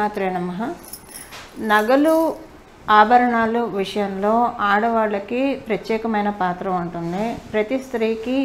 శ్రీమాత్రే నమ నగలు ఆభరణాలు విషయంలో ఆడవాళ్ళకి ప్రత్యేకమైన పాత్ర ఉంటుంది ప్రతి స్త్రీకి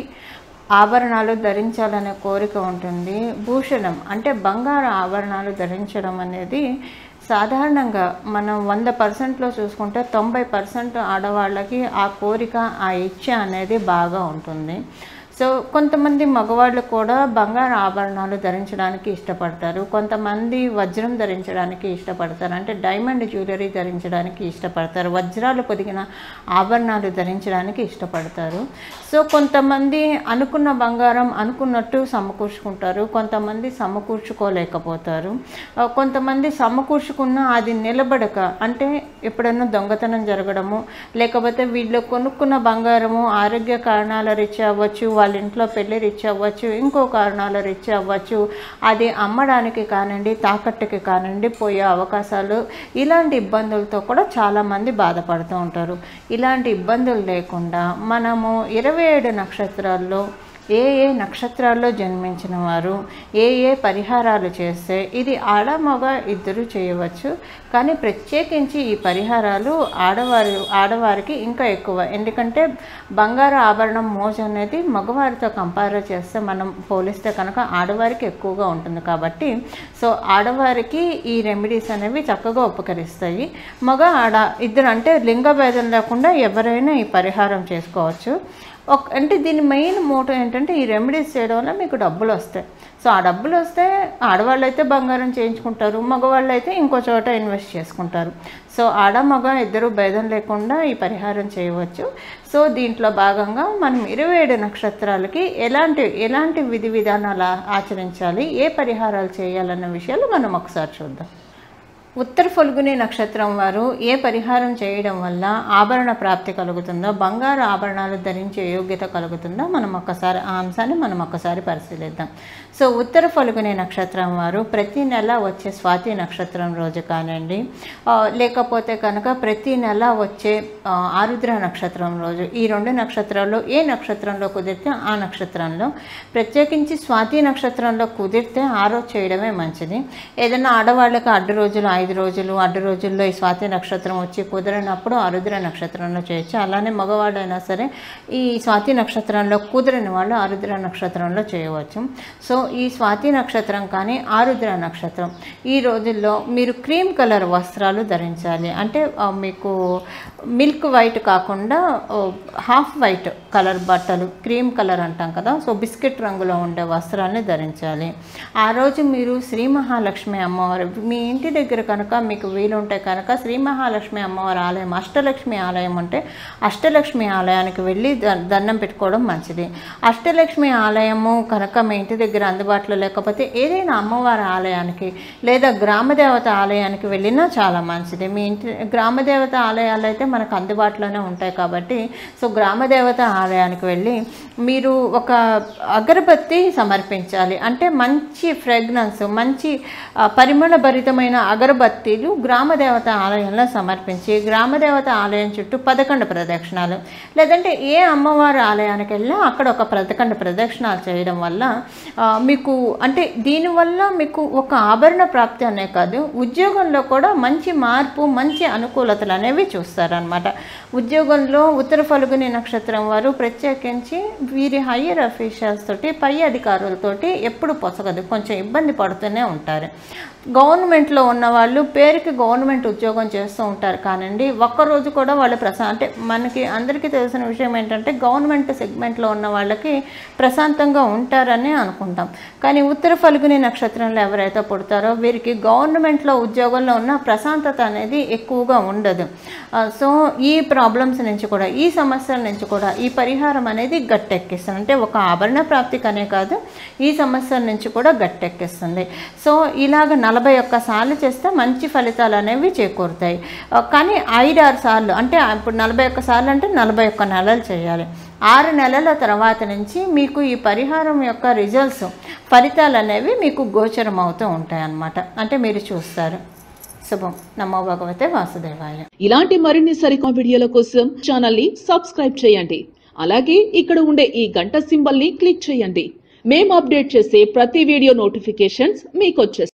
ఆభరణాలు ధరించాలనే కోరిక ఉంటుంది భూషణం అంటే బంగారు ఆభరణాలు ధరించడం అనేది సాధారణంగా మనం వంద పర్సెంట్లో చూసుకుంటే తొంభై పర్సెంట్ ఆడవాళ్ళకి ఆ కోరిక ఆ ఇచ్చ అనేది బాగా ఉంటుంది సో కొంతమంది మగవాళ్ళు కూడా బంగారు ఆభరణాలు ధరించడానికి ఇష్టపడతారు కొంతమంది వజ్రం ధరించడానికి ఇష్టపడతారు అంటే డైమండ్ జ్యువెలరీ ధరించడానికి ఇష్టపడతారు వజ్రాలు పొదిగిన ఆభరణాలు ధరించడానికి ఇష్టపడతారు సో కొంతమంది అనుకున్న బంగారం అనుకున్నట్టు సమకూర్చుకుంటారు కొంతమంది సమకూర్చుకోలేకపోతారు ఆ, కొంతమంది సమకూర్చుకున్న అది నిలబడక అంటే ఎప్పుడైనా దొంగతనం జరగడము లేకపోతే వీళ్ళు కొనుక్కున్న బంగారము ఆరోగ్య కారణాల రీత్యా అవ్వచ్చు వాళ్ళ ఇంట్లో పెళ్లి రీత్యా అవ్వచ్చు ఇంకో కారణాల రీత్యా అవ్వచ్చు అది అమ్మడానికి కానివ్వండి తాకట్టుకి కానివ్వండి పోయే అవకాశాలు ఇలాంటి ఇబ్బందులతో కూడా చాలామంది బాధపడుతూ ఉంటారు ఇలాంటి ఇబ్బందులు లేకుండా మనము ఇరవై ఏడు నక్షత్రాల్లో ఏ ఏ నక్షత్రాల్లో జన్మించిన వారు ఏ ఏ పరిహారాలు చేస్తే ఇది ఆడ మగ ఇద్దరు చేయవచ్చు కానీ ప్రత్యేకించి ఈ పరిహారాలు ఆడవారు ఆడవారికి ఇంకా ఎక్కువ ఎందుకంటే బంగారు ఆభరణం మోజు అనేది మగవారితో కంపేర్ చేస్తే మనం పోలిస్తే కనుక ఆడవారికి ఎక్కువగా ఉంటుంది కాబట్టి సో ఆడవారికి ఈ రెమెడీస్ అనేవి చక్కగా ఉపకరిస్తాయి మగ ఆడ ఇద్దరు అంటే లింగ భేదం లేకుండా ఎవరైనా ఈ పరిహారం చేసుకోవచ్చు ఒక అంటే దీని మెయిన్ మోటో ఏంటంటే ఈ రెమెడీస్ చేయడం వల్ల మీకు డబ్బులు వస్తాయి సో ఆ డబ్బులు వస్తే ఆడవాళ్ళు అయితే బంగారం చేయించుకుంటారు మగవాళ్ళు అయితే ఇంకో చోట ఇన్వెస్ట్ చేసుకుంటారు సో ఆడ మగ ఇద్దరు భేదం లేకుండా ఈ పరిహారం చేయవచ్చు సో దీంట్లో భాగంగా మనం ఇరవై ఏడు నక్షత్రాలకి ఎలాంటి ఎలాంటి విధి విధానాలు ఆ- ఆచరించాలి ఏ పరిహారాలు చేయాలన్న విషయాలు మనం ఒకసారి చూద్దాం ఉత్తర ఫల్గుని నక్షత్రం వారు ఏ పరిహారం చేయడం వల్ల ఆభరణ ప్రాప్తి కలుగుతుందో బంగారు ఆభరణాలు ధరించే యోగ్యత కలుగుతుందో మనం ఒక్కసారి ఆ అంశాన్ని మనం ఒక్కసారి పరిశీలిద్దాం సో ఉత్తర ఫల్గుని నక్షత్రం వారు ప్రతి నెల వచ్చే స్వాతి నక్షత్రం రోజు కానివ్వండి ఆ, లేకపోతే కనుక ప్రతి నెల వచ్చే ఆ, ఆరుద్ర నక్షత్రం రోజు ఈ రెండు నక్షత్రాల్లో ఏ నక్షత్రంలో కుదిరితే ఆ నక్షత్రంలో ప్రత్యేకించి స్వాతి నక్షత్రంలో కుదిరితే ఆ రోజు చేయడమే మంచిది ఏదైనా ఆడవాళ్ళకి అడ్డు రోజులు ఐదు రోజులు అడ్డు రోజుల్లో ఈ స్వాతి నక్షత్రం వచ్చి కుదిరినప్పుడు ఆరుద్ర నక్షత్రంలో చేయొచ్చు అలానే మగవాడైనా సరే ఈ స్వాతి నక్షత్రంలో కుదిరిన వాళ్ళు ఆరుద్ర నక్షత్రంలో చేయవచ్చు సో ఈ స్వాతి నక్షత్రం కానీ ఆరుద్ర నక్షత్రం ఈ రోజుల్లో మీరు క్రీమ్ కలర్ వస్త్రాలు ధరించాలి అంటే ఆ, మీకు మిల్క్ వైట్ కాకుండా ఓ, హాఫ్ వైట్ కలర్ బట్టలు క్రీమ్ కలర్ అంటాం కదా సో బిస్కెట్ రంగులో ఉండే వస్త్రాన్ని ధరించాలి ఆ రోజు మీరు శ్రీ మహాలక్ష్మి అమ్మవారు మీ ఇంటి దగ్గర కనుక మీకు వీలుంటే కనుక శ్రీ మహాలక్ష్మి అమ్మవారి ఆలయం అష్టలక్ష్మి ఆలయం ఉంటే అష్టలక్ష్మి ఆలయానికి వెళ్ళి ద- దండం పెట్టుకోవడం మంచిది అష్టలక్ష్మి ఆలయము కనుక మీ ఇంటి దగ్గర అందుబాటులో లేకపోతే ఏదైనా అమ్మవారి ఆలయానికి లేదా గ్రామదేవత ఆలయానికి వెళ్ళినా చాలా మంచిది మీ ఇంటి గ్రామదేవత ఆలయాలు అయితే మనకు అందుబాటులోనే ఉంటాయి కాబట్టి సో గ్రామదేవత ఆలయానికి వెళ్ళి మీరు ఒక అగరబత్తి సమర్పించాలి అంటే మంచి ఫ్రెగ్నెన్స్ మంచి ఆ, పరిమళభరితమైన అగరబత్తీలు గ్రామదేవత ఆలయంలో సమర్పించి గ్రామదేవత ఆలయం చుట్టూ పదకొండు ప్రదక్షిణాలు లేదంటే ఏ అమ్మవారి ఆలయానికి వెళ్ళినా అక్కడ ఒక పదకొండు ప్రదక్షిణాలు చేయడం వల్ల ఆ, మీకు అంటే దీనివల్ల మీకు ఒక ఆభరణ ప్రాప్తి అనే కాదు ఉద్యోగంలో కూడా మంచి మార్పు మంచి అనుకూలతలు అనేవి చూస్తారనమాట ఉద్యోగంలో ఉత్తర ఫలుగుని నక్షత్రం వారు ప్రత్యేకించి వీరి హయ్యర్ అఫీషియల్స్ తోటి పై అధికారులతోటి ఎప్పుడు పొసగదు కొంచెం ఇబ్బంది పడుతూనే ఉంటారు గవర్నమెంట్లో ఉన్న వాళ్ళు పేరుకి గవర్నమెంట్ ఉద్యోగం చేస్తూ ఉంటారు కానండి ఒక్కరోజు కూడా వాళ్ళు ప్రశా అంటే మనకి అందరికీ తెలిసిన విషయం ఏంటంటే గవర్నమెంట్ సెగ్మెంట్లో ఉన్న వాళ్ళకి ప్రశాంతంగా ఉంటారని అనుకుంటాం కానీ ఉత్తర ఫల్గుని నక్షత్రంలో ఎవరైతే పుడతారో వీరికి గవర్నమెంట్లో ఉద్యోగంలో ఉన్న ప్రశాంతత అనేది ఎక్కువగా ఉండదు ఆ, సో ఈ ప్రాబ్లమ్స్ నుంచి కూడా ఈ సమస్యల నుంచి కూడా ఈ పరిహారం అనేది గట్టెక్కిస్తుంది అంటే ఒక ఆభరణ ప్రాప్తికనే కాదు ఈ సమస్యల నుంచి కూడా గట్టెక్కిస్తుంది సో ఇలాగ నలభై ఒక్క సార్లు చేస్తే మంచి ఫలితాలు అనేవి చేకూరుతాయి ఆ, కానీ ఐదారు సార్లు అంటే ఇప్పుడు నలభై ఒక్క సార్లు అంటే నలభై ఒక్క నెలలు చేయాలి ఆరు నెలల తర్వాత నుంచి మీకు ఈ పరిహారం యొక్క రిజల్ట్స్ ఫలితాలు అనేవి మీకు గోచరం అవుతూ ఉంటాయి అన్నమాట అంటే మీరు చూస్తారు శుభం నమో భగవతే వాసుదేవాయ ఇలాంటి మరిన్ని సరికొత్త వీడియోల కోసం ఛానల్ ని సబ్స్క్రైబ్ చేయండి అలాగే ఇక్కడ ఉండే ఈ గంట సింబల్ ని క్లిక్ చేయండి మేము అప్డేట్ చేసే ప్రతి వీడియో నోటిఫికేషన్స్ మీకు వచ్చేస్తాయి